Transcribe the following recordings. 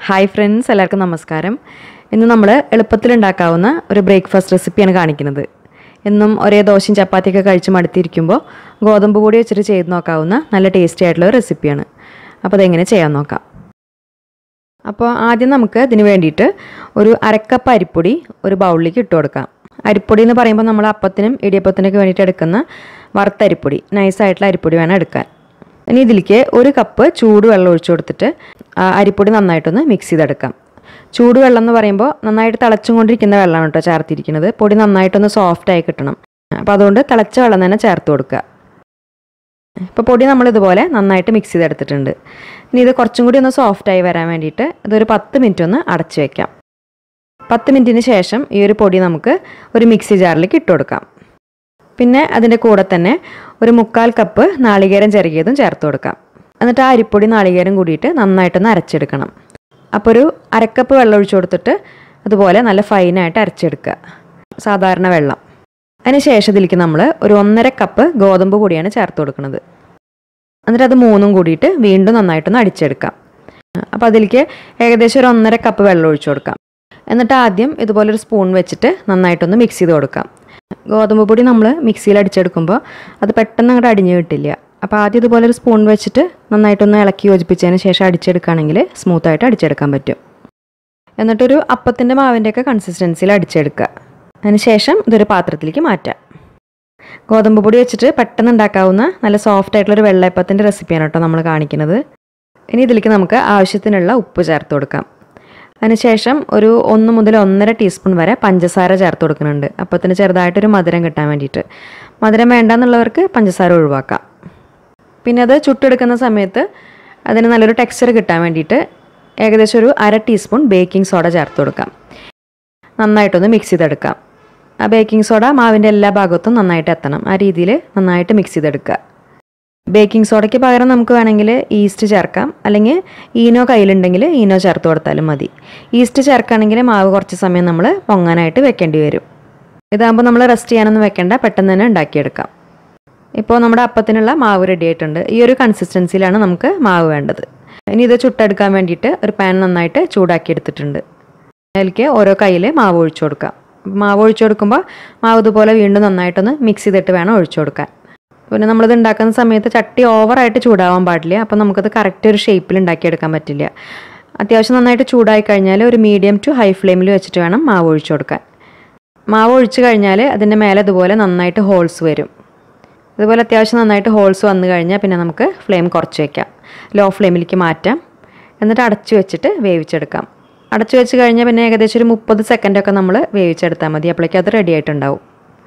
hi friends എല്ലാവർക്കും നമസ്കാരം ഇന്ന് നമ്മൾ എളുപ്പത്തിൽ ഉണ്ടാക്കാവുന്ന ഒരു ബ്രേക്ക്ഫാസ്റ്റ് റെസിപ്പിയാണ് കാണിക്കുന്നത് എന്നും ഒരേ ദോശയും ചപ്പാത്തിയൊക്കെ കഴിച്ച് മടുത്തിരിക്കുമ്പോൾ ഗോതമ്പ് പൊടി വെച്ചിട്ട് ചെയ്ത് നോക്കാവുന്ന നല്ല ടേസ്റ്റി ആയിട്ടുള്ള ഒരു റെസിപ്പിയാണ് അപ്പോൾ അതെങ്ങനെ ചെയ്യാൻ നോക്കാം അപ്പോൾ ആദ്യം നമുക്ക് ഇതിന് വേണ്ടിയിട്ട് ഒരു അരക്കപ്പ് അരിപ്പൊടി ഒരു ബൗളിലേക്ക് ഇട്ട് കൊടുക്കാം അരിപ്പൊടി എന്ന് പറയുമ്പോൾ നമ്മൾ അപ്പത്തിനും ഇടിയപ്പത്തിനൊക്കെ വേണ്ടിയിട്ട് എടുക്കുന്ന വറുത്ത അരിപ്പൊടി നൈസായിട്ടുള്ള അരിപ്പൊടി വേണം എടുക്കാൻ ഇനി ഇതിലേക്ക് ഒരു കപ്പ് ചൂടുവെള്ളം ഒഴിച്ചു കൊടുത്തിട്ട് ആ അരിപ്പൊടി നന്നായിട്ടൊന്ന് മിക്സ് ചെയ്തെടുക്കാം ചൂടുവെള്ളം എന്ന് പറയുമ്പോൾ നന്നായിട്ട് തിളച്ചും കൊണ്ടിരിക്കുന്ന വെള്ളമാണ് കേട്ടോ ചേർത്തിരിക്കുന്നത് പൊടി നന്നായിട്ടൊന്ന് സോഫ്റ്റ് ആയി കിട്ടണം അപ്പോൾ അതുകൊണ്ട് തിളച്ച വെള്ളം തന്നെ ചേർത്ത് കൊടുക്കുക ഇപ്പോൾ പൊടി നമ്മൾ ഇതുപോലെ നന്നായിട്ട് മിക്സ് ചെയ്തെടുത്തിട്ടുണ്ട് ഇനി ഇത് കുറച്ചും കൂടി ഒന്ന് സോഫ്റ്റ് ആയി വരാൻ വേണ്ടിയിട്ട് ഇതൊരു പത്ത് മിനിറ്റ് ഒന്ന് അടച്ചു വെക്കാം പത്ത് മിനിറ്റിന് ശേഷം ഈ ഒരു പൊടി നമുക്ക് ഒരു മിക്സി ജാറിലേക്ക് ഇട്ട് കൊടുക്കാം പിന്നെ അതിൻ്റെ കൂടെ തന്നെ ഒരു മുക്കാൽ കപ്പ് നാളികേരം ചിരകിയതും ചേർത്ത് കൊടുക്കാം എന്നിട്ട് ആ അരിപ്പൊടി നാളികേരം കൂടിയിട്ട് നന്നായിട്ടൊന്ന് അരച്ചെടുക്കണം അപ്പോൾ ഒരു അരക്കപ്പ് വെള്ളം ഒഴിച്ചു കൊടുത്തിട്ട് അതുപോലെ നല്ല ഫൈനായിട്ട് അരച്ചെടുക്കുക സാധാരണ വെള്ളം അതിന് ശേഷം ഇതിലേക്ക് നമ്മൾ ഒരു ഒന്നര കപ്പ് ഗോതമ്പ് പൊടിയാണ് ചേർത്ത് കൊടുക്കുന്നത് എന്നിട്ട് അത് മൂന്നും കൂടിയിട്ട് വീണ്ടും നന്നായിട്ടൊന്ന് അടിച്ചെടുക്കാം അപ്പോൾ അതിലേക്ക് ഏകദേശം ഒരു ഒന്നര കപ്പ് വെള്ളം ഒഴിച്ചു കൊടുക്കാം എന്നിട്ട് ആദ്യം ഇതുപോലെ ഒരു സ്പൂൺ വെച്ചിട്ട് നന്നായിട്ടൊന്ന് മിക്സ് ചെയ്ത് കൊടുക്കാം ഗോതമ്പ് പൊടി നമ്മൾ മിക്സിയിൽ അടിച്ചെടുക്കുമ്പോൾ അത് പെട്ടെന്ന് അങ്ങോട്ട് അടിഞ്ഞു കിട്ടില്ല അപ്പോൾ ആദ്യം ഇതുപോലെ ഒരു സ്പൂൺ വെച്ചിട്ട് നന്നായിട്ടൊന്ന് ഇളക്കി യോജിപ്പിച്ചതിന് ശേഷം അടിച്ചെടുക്കുകയാണെങ്കിൽ സ്മൂത്തായിട്ട് അടിച്ചെടുക്കാൻ പറ്റും എന്നിട്ടൊരു അപ്പത്തിൻ്റെ മാവിൻ്റെയൊക്കെ കൺസിസ്റ്റൻസിയിൽ അടിച്ചെടുക്കുക അതിന് ശേഷം ഇതൊരു പാത്രത്തിലേക്ക് മാറ്റാം ഗോതമ്പ് പൊടി വെച്ചിട്ട് പെട്ടെന്ന് ഉണ്ടാക്കാവുന്ന നല്ല സോഫ്റ്റ് ആയിട്ടുള്ളൊരു വെള്ളയപ്പത്തിൻ്റെ റെസിപ്പിയാണ് കേട്ടോ നമ്മൾ കാണിക്കുന്നത് ഇനി ഇതിലേക്ക് നമുക്ക് ആവശ്യത്തിനുള്ള ഉപ്പ് ചേർത്ത് കൊടുക്കാം അതിനുശേഷം ഒരു ഒന്ന് മുതൽ ഒന്നര ടീസ്പൂൺ വരെ പഞ്ചസാര ചേർത്ത് കൊടുക്കുന്നുണ്ട് അപ്പത്തിന് ചെറുതായിട്ടൊരു മധുരം കിട്ടാൻ വേണ്ടിയിട്ട് മധുരം വേണ്ടെന്നുള്ളവർക്ക് പഞ്ചസാര ഒഴിവാക്കാം പിന്നെ അത് ചുട്ടെടുക്കുന്ന സമയത്ത് അതിന് നല്ലൊരു ടെക്സ്ചർ കിട്ടാൻ വേണ്ടിയിട്ട് ഏകദേശം ഒരു അര ടീസ്പൂൺ ബേക്കിംഗ് സോഡ ചേർത്ത് കൊടുക്കാം നന്നായിട്ടൊന്ന് മിക്സ് ചെയ്തെടുക്കാം ആ ബേക്കിംഗ് സോഡ മാവിൻ്റെ എല്ലാ ഭാഗത്തും നന്നായിട്ട് എത്തണം ആ രീതിയിൽ നന്നായിട്ട് മിക്സ് ചെയ്തെടുക്കുക ബേക്കിംഗ് സോഡയ്ക്ക് പകരം നമുക്ക് വേണമെങ്കിൽ ഈസ്റ്റ് ചേർക്കാം അല്ലെങ്കിൽ ഈനോ കയ്യിലുണ്ടെങ്കിൽ ഈനോ ചേർത്ത് കൊടുത്താലും മതി ഈസ്റ്റ് ചേർക്കുകയാണെങ്കിൽ മാവ് കുറച്ച് സമയം നമ്മൾ പൊങ്ങാനായിട്ട് വെക്കേണ്ടി വരും ഇതാകുമ്പോൾ നമ്മൾ റെസ്റ്റ് ചെയ്യാനൊന്നും വെക്കേണ്ട പെട്ടെന്ന് തന്നെ ഉണ്ടാക്കിയെടുക്കാം ഇപ്പോൾ നമ്മുടെ അപ്പത്തിനുള്ള മാവ് റെഡി ആയിട്ടുണ്ട് ഈ ഒരു കൺസിസ്റ്റൻസിയിലാണ് നമുക്ക് മാവ് വേണ്ടത് ഇനി ഇത് ചുട്ടെടുക്കാൻ വേണ്ടിയിട്ട് ഒരു പാൻ നന്നായിട്ട് ചൂടാക്കി എടുത്തിട്ടുണ്ട് അതിലേക്ക് ഓരോ കയ്യിൽ മാവ് ഒഴിച്ചു കൊടുക്കാം മാവ് ഒഴിച്ചു കൊടുക്കുമ്പോൾ മാവ് ഇതുപോലെ വീണ്ടും നന്നായിട്ടൊന്ന് മിക്സ് ചെയ്തിട്ട് വേണം ഒഴിച്ചു കൊടുക്കാൻ പിന്നെ നമ്മളിത് ഉണ്ടാക്കുന്ന സമയത്ത് ചട്ടി ഓവറായിട്ട് ചൂടാവാൻ പാടില്ല അപ്പോൾ നമുക്കത് കറക്റ്റ് ഒരു ഷേപ്പിൽ ഉണ്ടാക്കിയെടുക്കാൻ പറ്റില്ല അത്യാവശ്യം നന്നായിട്ട് ചൂടായി കഴിഞ്ഞാൽ ഒരു മീഡിയം ടു ഹൈ ഫ്ലെയിമിൽ വെച്ചിട്ട് വേണം മാവ് ഒഴിച്ചു കൊടുക്കാൻ മാവ് ഒഴിച്ച് കഴിഞ്ഞാൽ അതിൻ്റെ മേലെ ഇതുപോലെ നന്നായിട്ട് ഹോൾസ് വരും ഇതുപോലെ അത്യാവശ്യം നന്നായിട്ട് ഹോൾസ് വന്നു കഴിഞ്ഞാൽ പിന്നെ നമുക്ക് ഫ്ലെയിം കുറച്ച് വയ്ക്കാം ലോ ഫ്ലെയിമിലേക്ക് മാറ്റാം എന്നിട്ട് അടച്ചു വെച്ചിട്ട് വേവിച്ചെടുക്കാം അടച്ചു വെച്ച് കഴിഞ്ഞാൽ പിന്നെ ഏകദേശം ഒരു മുപ്പത് സെക്കൻഡൊക്കെ നമ്മൾ വേവിച്ചെടുത്താൽ മതി അപ്പോഴേക്കും അത് റെഡി ആയിട്ടുണ്ടാവും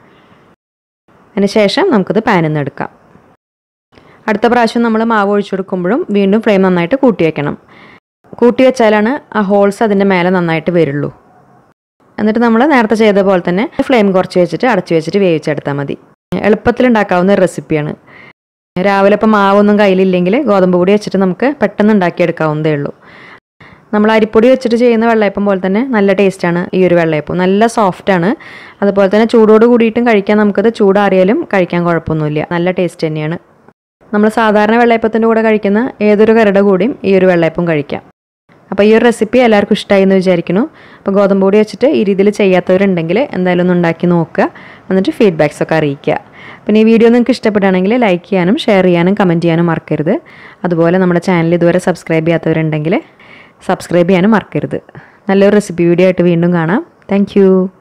അതിന് ശേഷം നമുക്കിത് പാനിൽ നിന്ന് എടുക്കാം അടുത്ത പ്രാവശ്യം നമ്മൾ മാവ് ഒഴിച്ചു കൊടുക്കുമ്പോഴും വീണ്ടും ഫ്ലെയിം നന്നായിട്ട് കൂട്ടി വെക്കണം കൂട്ടി വെച്ചാലാണ് ആ ഹോൾസ് അതിൻ്റെ മേലെ നന്നായിട്ട് വരുള്ളൂ എന്നിട്ട് നമ്മൾ നേരത്തെ ചെയ്ത പോലെ തന്നെ ഫ്ലെയിം കുറച്ച് വെച്ചിട്ട് അടച്ചു വെച്ചിട്ട് വേവിച്ചെടുത്താൽ മതി എളുപ്പത്തിൽ ഉണ്ടാക്കാവുന്ന ഒരു റെസിപ്പിയാണ് രാവിലെ ഇപ്പം മാവൊന്നും കയ്യിലില്ലെങ്കിൽ ഗോതമ്പ് പൊടി വെച്ചിട്ട് നമുക്ക് പെട്ടെന്ന് ഉണ്ടാക്കിയെടുക്കാവുന്നതേ ഉള്ളൂ നമ്മൾ അരിപ്പൊടി വെച്ചിട്ട് ചെയ്യുന്ന വെള്ളയപ്പം പോലെ തന്നെ നല്ല ടേസ്റ്റാണ് ഈ ഒരു വെള്ളയപ്പം നല്ല സോഫ്റ്റാണ് അതുപോലെ തന്നെ ചൂടോട് കൂടിയിട്ടും കഴിക്കാൻ നമുക്കത് ചൂടാറിയാലും കഴിക്കാൻ കുഴപ്പമൊന്നുമില്ല നല്ല ടേസ്റ്റ് തന്നെയാണ് നമ്മൾ സാധാരണ വെള്ളയപ്പത്തിൻ്റെ കൂടെ കഴിക്കുന്ന ഏതൊരു കറിയുടെ കൂടിയും ഈ ഒരു വെള്ളയപ്പം കഴിക്കാം അപ്പോൾ ഈ ഒരു റെസിപ്പി എല്ലാവർക്കും ഇഷ്ടമായി എന്ന് വിചാരിക്കുന്നു അപ്പോൾ ഗോതമ്പ് പൊടി വെച്ചിട്ട് ഈ രീതിയിൽ ചെയ്യാത്തവരുണ്ടെങ്കിൽ എന്തായാലും ഒന്ന് ഉണ്ടാക്കി നോക്കുക എന്നിട്ട് ഫീഡ്ബാക്സ് ഒക്കെ അറിയിക്കുക പിന്നെ ഈ വീഡിയോ നിങ്ങൾക്ക് ഇഷ്ടപ്പെടുകയാണെങ്കിൽ ലൈക്ക് ചെയ്യാനും ഷെയർ ചെയ്യാനും കമൻറ്റ് ചെയ്യാനും മറക്കരുത് അതുപോലെ നമ്മുടെ ചാനൽ ഇതുവരെ സബ്സ്ക്രൈബ് ചെയ്യാത്തവരുണ്ടെങ്കിൽ സബ്സ്ക്രൈബ് ചെയ്യാനും മറക്കരുത് നല്ലൊരു റെസിപ്പി വീഡിയോ ആയിട്ട് വീണ്ടും കാണാം താങ്ക്